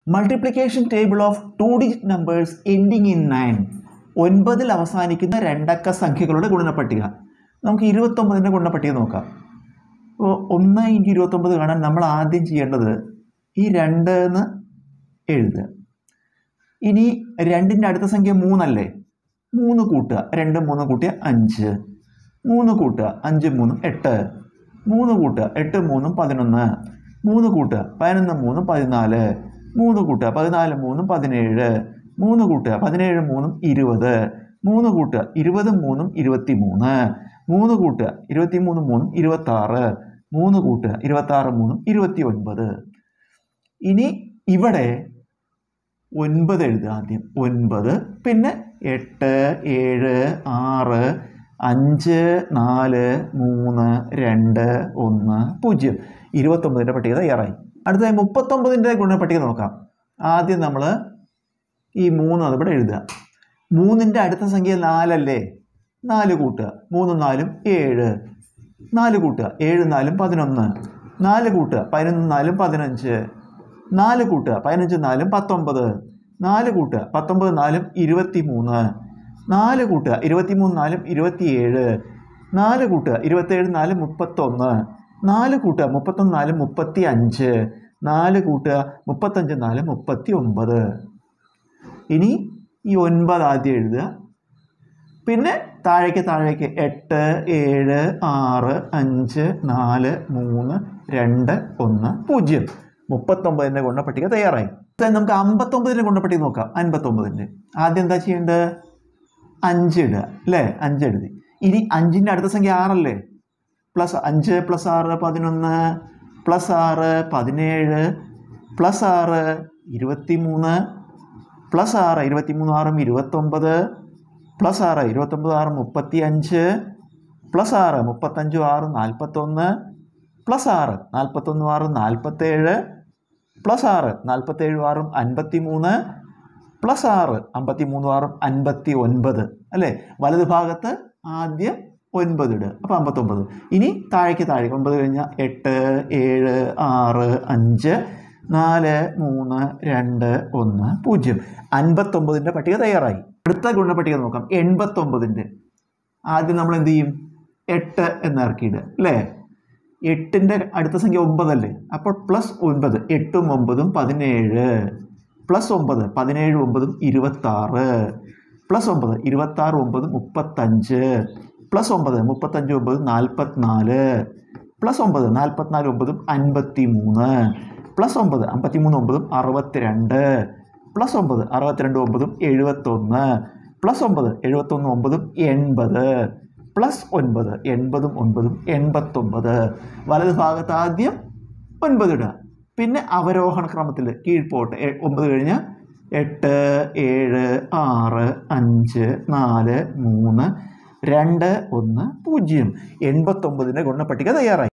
multiplication table of two digit numbers ending in nine ഒൻപതിൽ അവസാനിക്കുന്ന രണ്ടക്ക സംഖ്യകളുടെ ഗുണനപ്പട്ടിക നമുക്ക് ഇരുപത്തൊമ്പതിൻ്റെ ഗുണനപ്പട്ടിക നോക്കാം അപ്പോൾ ഒന്ന് ഇൻറ്റു ഇരുപത്തൊമ്പത് കാണാൻ നമ്മൾ ആദ്യം ചെയ്യേണ്ടത് ഈ രണ്ട് എന്ന് എഴുതുക ഇനി രണ്ടിൻ്റെ അടുത്ത സംഖ്യ മൂന്നല്ലേ മൂന്ന് കൂട്ടുക രണ്ട് മൂന്ന് കൂട്ടിയ അഞ്ച് മൂന്ന് കൂട്ടുക അഞ്ച് മൂന്നും എട്ട് മൂന്ന് കൂട്ടുക എട്ട് മൂന്നും പതിനൊന്ന് മൂന്ന് കൂട്ടുക പതിനൊന്ന് മൂന്നും പതിനാല് മൂന്ന് കൂട്ടുക പതിനാല് മൂന്നും പതിനേഴ് മൂന്ന് കൂട്ടുക പതിനേഴ് മൂന്നും ഇരുപത് മൂന്ന് കൂട്ടുക ഇരുപത് മൂന്നും ഇരുപത്തി മൂന്ന് മൂന്ന് കൂട്ടുക ഇരുപത്തി മൂന്ന് മൂന്നും ഇരുപത്താറ് മൂന്ന് കൂട്ടുക ഇരുപത്താറ് മൂന്നും ഇരുപത്തി ഒൻപത് ഇനി ഇവിടെ ഒൻപത് എഴുതുക ആദ്യം ഒൻപത് പിന്നെ എട്ട് ഏഴ് ആറ് അഞ്ച് നാല് മൂന്ന് രണ്ട് ഒന്ന് പൂജ്യം ഇരുപത്തൊമ്പതിൻ്റെ പട്ടിക തയ്യാറായി അടുത്തതായി മുപ്പത്തൊമ്പതിൻ്റെ ഗുണപട്ടിക നോക്കാം ആദ്യം നമ്മൾ ഈ മൂന്ന് അതിവിടെ എഴുതുക മൂന്നിൻ്റെ അടുത്ത സംഖ്യ നാലല്ലേ നാല് കൂട്ടുക മൂന്നും നാലും ഏഴ് നാല് കൂട്ടുക ഏഴ് നാലും പതിനൊന്ന് നാല് കൂട്ടുക പതിനൊന്ന് നാലും പതിനഞ്ച് നാല് കൂട്ടുക പതിനഞ്ച് നാലും പത്തൊമ്പത് നാല് കൂട്ടുക പത്തൊമ്പത് നാലും ഇരുപത്തി മൂന്ന് നാല് കൂട്ടുക ഇരുപത്തി മൂന്ന് നാലും ഇരുപത്തിയേഴ് നാല് കൂട്ടുക ഇരുപത്തേഴ് നാലും മുപ്പത്തൊന്ന് നാല് കൂട്ടുക മുപ്പത്തൊന്ന് നാലും മുപ്പത്തി അഞ്ച് നാല് കൂട്ടുക മുപ്പത്തഞ്ച് നാലും മുപ്പത്തി ഒമ്പത് ഇനി ഈ ഒൻപത് ആദ്യം എഴുതുക പിന്നെ താഴേക്ക് താഴേക്ക് എട്ട് ഏഴ് ആറ് അഞ്ച് നാല് മൂന്ന് രണ്ട് ഒന്ന് പൂജ്യം മുപ്പത്തൊമ്പതിൻ്റെ ഗുണപട്ടിക തയ്യാറായി അടുത്തത് നമുക്ക് അമ്പത്തൊമ്പതിൻ്റെ ഗുണപട്ടിക നോക്കാം അൻപത്തൊമ്പതിൻ്റെ ആദ്യം എന്താ ചെയ്യേണ്ടത് അഞ്ച് ഇടുക അല്ലേ അഞ്ച് എഴുതി ഇനി അഞ്ചിൻ്റെ അടുത്ത സംഖ്യ ആറല്ലേ പ്ലസ് അഞ്ച് പ്ലസ് ആറ് പതിനൊന്ന് പ്ലസ് ആറ് പതിനേഴ് പ്ലസ് ആറ് ഇരുപത്തി മൂന്ന് പ്ലസ് ആറ് ഇരുപത്തി മൂന്ന് ആറും ഇരുപത്തൊമ്പത് പ്ലസ് ആറ് ഇരുപത്തൊമ്പത് ആറ് മുപ്പത്തി അഞ്ച് പ്ലസ് ആറ് മുപ്പത്തഞ്ചും ആറ് നാൽപ്പത്തൊന്ന് പ്ലസ് ആറ് നാൽപ്പത്തൊന്നും ആറ് നാൽപ്പത്തേഴ് പ്ലസ് ആറ് നാൽപ്പത്തേഴും ആറും അൻപത്തി മൂന്ന് പ്ലസ് ആറ് അമ്പത്തി മൂന്നും ആറും അൻപത്തി ഒൻപത് അല്ലേ വലത് ഭാഗത്ത് ആദ്യം ഒൻപത് ഇടുക അപ്പോൾ അമ്പത്തൊമ്പത് ഇനി താഴേക്ക് താഴേക്ക് ഒമ്പത് കഴിഞ്ഞാൽ എട്ട് ഏഴ് ആറ് അഞ്ച് നാല് മൂന്ന് രണ്ട് ഒന്ന് പൂജ്യം അൻപത്തൊമ്പതിൻ്റെ പട്ടിക തയ്യാറായി അടുത്ത ഗുണപട്ടിക നോക്കാം എൺപത്തൊമ്പതിൻ്റെ ആദ്യം നമ്മൾ എന്ത് ചെയ്യും എട്ട് എന്ന് ഇറക്കിയിടുക അല്ലേ എട്ടിൻ്റെ അടുത്ത സംഖ്യ ഒമ്പതല്ലേ അപ്പോൾ പ്ലസ് ഒൻപത് എട്ടും ഒമ്പതും പതിനേഴ് പ്ലസ് ഒമ്പത് പതിനേഴ് ഒമ്പതും ഇരുപത്താറ് പ്ലസ് ഒമ്പത് ഇരുപത്താറ് ഒമ്പത് മുപ്പത്തഞ്ച് പ്ലസ് ഒമ്പത് മുപ്പത്തഞ്ച് ഒമ്പത് നാൽപ്പത്തിനാല് പ്ലസ് ഒമ്പത് നാൽപ്പത്തിനാല് ഒമ്പതും അൻപത്തി മൂന്ന് പ്ലസ് ഒമ്പത് അമ്പത്തി മൂന്ന് ഒമ്പതും അറുപത്തിരണ്ട് പ്ലസ് ഒമ്പത് അറുപത്തിരണ്ട് ഒമ്പതും എഴുപത്തൊന്ന് പ്ലസ് ഒമ്പത് എഴുപത്തൊന്ന് ഒമ്പതും എൺപത് പ്ലസ് ഒൻപത് എൺപതും ഒൻപതും എൺപത്തൊമ്പത് വലത് ഭാഗത്ത് ആദ്യം ഒൻപത് ഇടുക പിന്നെ അവരോഹണ ക്രമത്തിൽ കീഴ്പോട്ട് എ- ഒമ്പത് കഴിഞ്ഞാൽ എട്ട് ഏഴ് ആറ് അഞ്ച് നാല് മൂന്ന് രണ്ട് ഒന്ന് പൂജ്യം എൺപത്തൊമ്പതിൻ്റെ ഗുണപട്ടിക തയ്യാറായി